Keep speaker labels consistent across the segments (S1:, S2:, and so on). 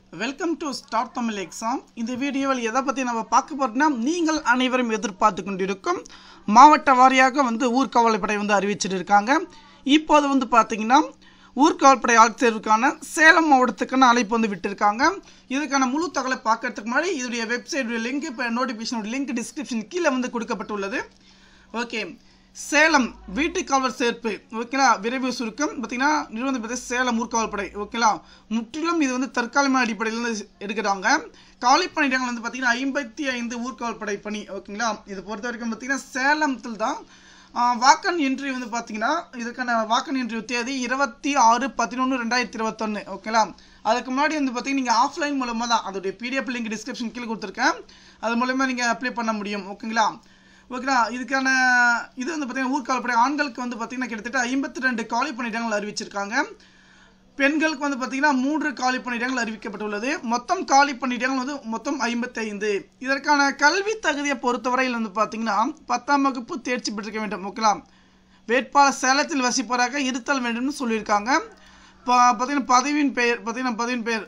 S1: welcome to start Tamil exam இந்த வீடியோவில் எதை பற்றி நம்ம பார்க்க போறோம்னா நீங்கள் அனைவரும் எதிர்பார்த்து கொண்டிருக்கும் மாவட்ட வாரியாக வந்து ஊர்காவல்படை வந்து அறிவிச்சிட்டு இருக்காங்க இப்போது வந்து பார்த்தீங்கன்னா ஊர்காவல்படை ஆட்சியருக்கான சேலம் மாவட்டத்துக்கான அழைப்பு வந்து விட்டிருக்காங்க இதுக்கான முழு தகவலை பார்க்கறதுக்கு முன்னாடி இதோடைய வெப்சைட்டுடைய லிங்க் இப்போ நோட்டிஃபிகேஷனோட லிங்க் டிஸ்கிரிப்ஷன் கீழே வந்து கொடுக்கப்பட்டுள்ளது ஓகே சேலம் வீட்டு காவலர் சேர்ப்பு ஓகேங்களா விரைவு சுருக்கம் பார்த்தீங்கன்னா நிறுவனம் பற்றி சேலம் ஊர்காவல்படை ஓகேங்களா முற்றிலும் இது வந்து தற்காலிகமான அடிப்படையில் வந்து எடுக்கிறாங்க காலி பணியிடங்கள் வந்து பார்த்தீங்கன்னா ஐம்பத்தி ஐந்து ஊர்காவல்படை பணி ஓகேங்களா இது பொறுத்த வரைக்கும் பார்த்தீங்கன்னா சேலத்தில் தான் ஆஹ், வாக்கன் என்ட்ரி வந்து பார்த்தீங்கன்னா இதுக்கான வாக்கன் என்ட்ரி தேதி இருபத்தி ஆறு பதினொன்று ரெண்டாயிரத்தி இருபத்தொன்று ஓகேங்களா அதுக்கு முன்னாடி வந்து பார்த்தீங்கன்னா நீங்கள் ஆஃப்லைன் மூலமாக தான் அதோடைய பிடிஎஃப் லிங்க் டிஸ்கிரிப்ஷன் கீழே கொடுத்துருக்கேன் அது மூலமா நீங்கள் அப்ளை பண்ண முடியும் ஓகேங்களா ஓகேங்களா இதுக்கான இது வந்து பார்த்தீங்கன்னா ஊர்கால்படை ஆண்களுக்கு வந்து பார்த்தீங்கன்னா கிட்டத்தட்ட ஐம்பத்தி ரெண்டு காலி பணியிடங்கள் அறிவிச்சிருக்காங்க பெண்களுக்கு வந்து பார்த்தீங்கன்னா மூன்று காலி பணியிடங்கள் அறிவிக்கப்பட்டுள்ளது மொத்தம் காலி பணியிடங்கள் வந்து மொத்தம் ஐம்பத்தைந்து இதற்கான கல்வி தகுதியை பொறுத்தவரையில் வந்து பார்த்தீங்கன்னா பத்தாம் வகுப்பு தேர்ச்சி பெற்றிருக்க வேண்டும் ஓகேங்களா வேட்பாளர் சேலத்தில் வசிப்பவராக இருத்தல் வேண்டும்னு சொல்லியிருக்காங்க ப- பார்த்தீங்கன்னா பதவியின் பெயர் பார்த்தீங்கன்னா பதவியின் பெயர்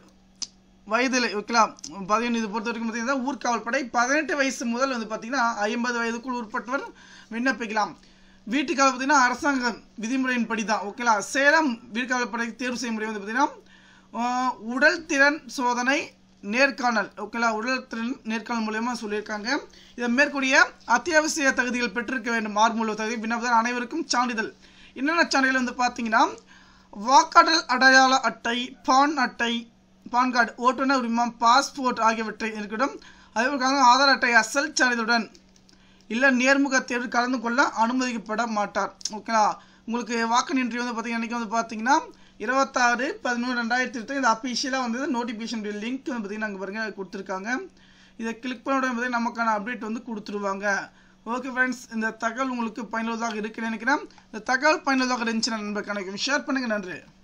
S1: வயதில் ஓகேங்களா பதினொன்று இது பொறுத்த வரைக்கும் பார்த்தீங்கன்னா ஊர்காவல் படை பதினெட்டு வயசு முதல் வந்து பார்த்தீங்கன்னா ஐம்பது வயதுக்குள் உட்பட்டவர் விண்ணப்பிக்கலாம் வீட்டுக்காவல் பார்த்தீங்கன்னா அரசாங்க விதிமுறையின்படி தான் ஓகேங்களா சேலம் வீட்டுக்காவல் படைக்கு தேர்வு செய்ய முடியும் வந்து பார்த்தீங்கன்னா ஆஹ், உடல் திறன் சோதனை நேர்காணல் ஓகேங்களா உடல் திறன் நேர்காணல் மூலயமா சொல்லியிருக்காங்க இதை மேற்கூடிய அத்தியாவசிய தகுதிகள் பெற்றிருக்க வேண்டும் மார்மூல தகுதி விண்ணப்பதார் அனைவருக்கும் சான்றிதழ் என்னென்ன சான்றிதழ் வந்து பார்த்தீங்கன்னா வாக்காளர் அடையாள அட்டை பான் அட்டை பான் கார்டு ஓட்டுநர் உரிமம் பாஸ்போர்ட் ஆகியவற்றை இருக்கட்டும் அதேபோல் ஆதார் அட்டை அசல் சான்றிதழுடன் இல்லை நேர்முக தேர்வு கலந்து கொள்ள அனுமதிக்கப்பட மாட்டார் ஓகேங்களா உங்களுக்கு வாக்கு இன்ட்ரி வந்து பார்த்தீங்கன்னா இன்றைக்கி வந்து பார்த்தீங்கன்னா இருபத்தாறு பதினொன்று ரெண்டாயிரத்தி இருபத்தி இது அஃபிஷியலாக வந்து நோட்டிஃபிகேஷன் லிங்க் வந்து பார்த்தீங்கன்னா அங்கே பாருங்க கொடுத்துருக்காங்க இதை கிளிக் பண்ண உடனே பார்த்தீங்கன்னா நமக்கான அப்டேட் வந்து கொடுத்துருவாங்க ஓகே ஃப்ரெண்ட்ஸ் இந்த தகவல் உங்களுக்கு பயனுள்ளதாக இருக்குன்னு நினைக்கிறேன் இந்த தகவல் பயனுள்ளதாக இருந்துச்சுன்னா நண்பர்களுக்கு ஷேர் பண்ணுங்கள் நன்றி